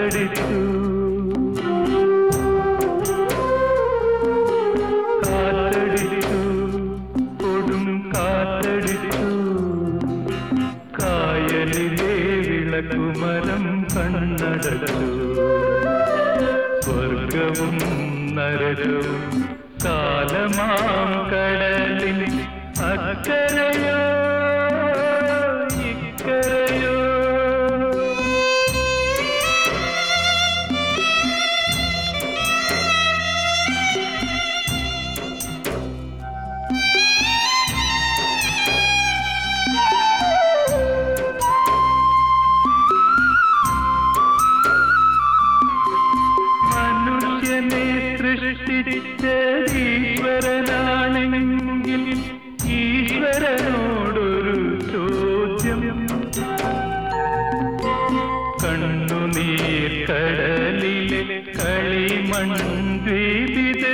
കാറ്റടിച്ചു കാറ്റടിച്ചു കൊടും കാറ്റടിച്ചു കായലിലെ വിളക്കുമരം കണ്ണടച്ചു സ്വർഗവും നരകവും കാലമാം കടലിൽ അക്കരയോ ഇക്കരയോ മനുഷ്യനെ സൃഷ്ടിച്ച ഈശ്വരനാണെങ്കിൽ ഈശ്വരനോടൊരു ചോദ്യം കണ്ണുനീർ കടലിലെ കളിമൺദ്വീപിത്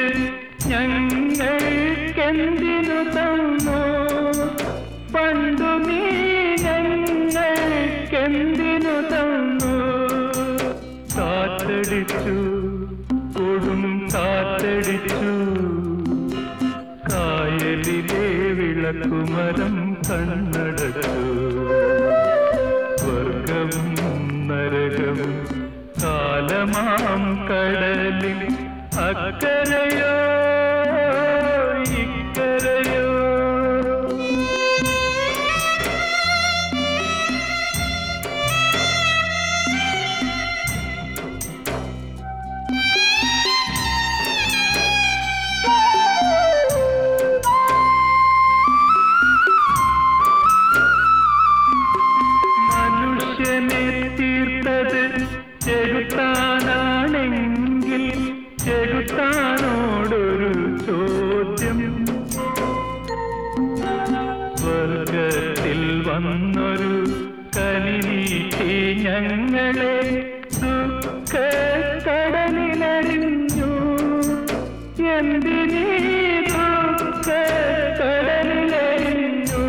ഞങ്ങൾക്കെന്തിനു തന്നു പണ്ടു നീ ഞങ്ങൾക്കെന്തിനു തന്നു കാറ്റടിച്ചു കൊടും കാറ്റടിച്ചു കായലിലെ വിളക്കുമരം കണ്ണടച്ചു സ്വർഗവും നരകവും കാലമാം കടലിൽ അക്കരയോ ഇക്കരയോ മനുഷ്യനെ തീർത്തത് ചെറുത്താനാണെങ്കിൽ ചെറുത്താനോടൊരു ചോദ്യം സ്വർഗത്തിൽ വന്നൊരു കലിനീട്ടി ഞങ്ങളെ ദുഃഖ കടലിലറിഞ്ഞു എന്തിനീ ദുഃഖ കടലിലറിഞ്ഞു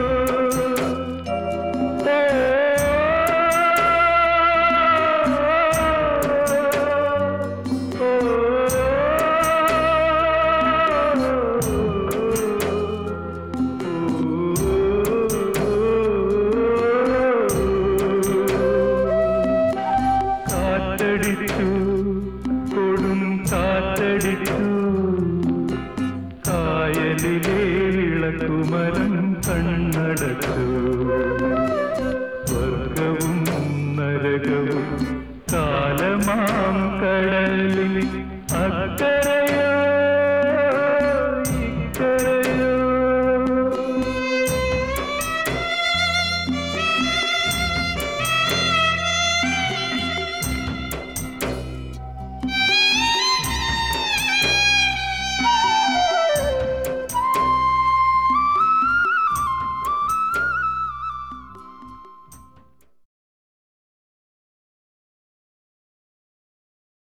കാറ്റടിച്ചു കൊടും കാറ്റടിച്ചു കായലിലെ വിളക്കുമരം കണ്ണടച്ചു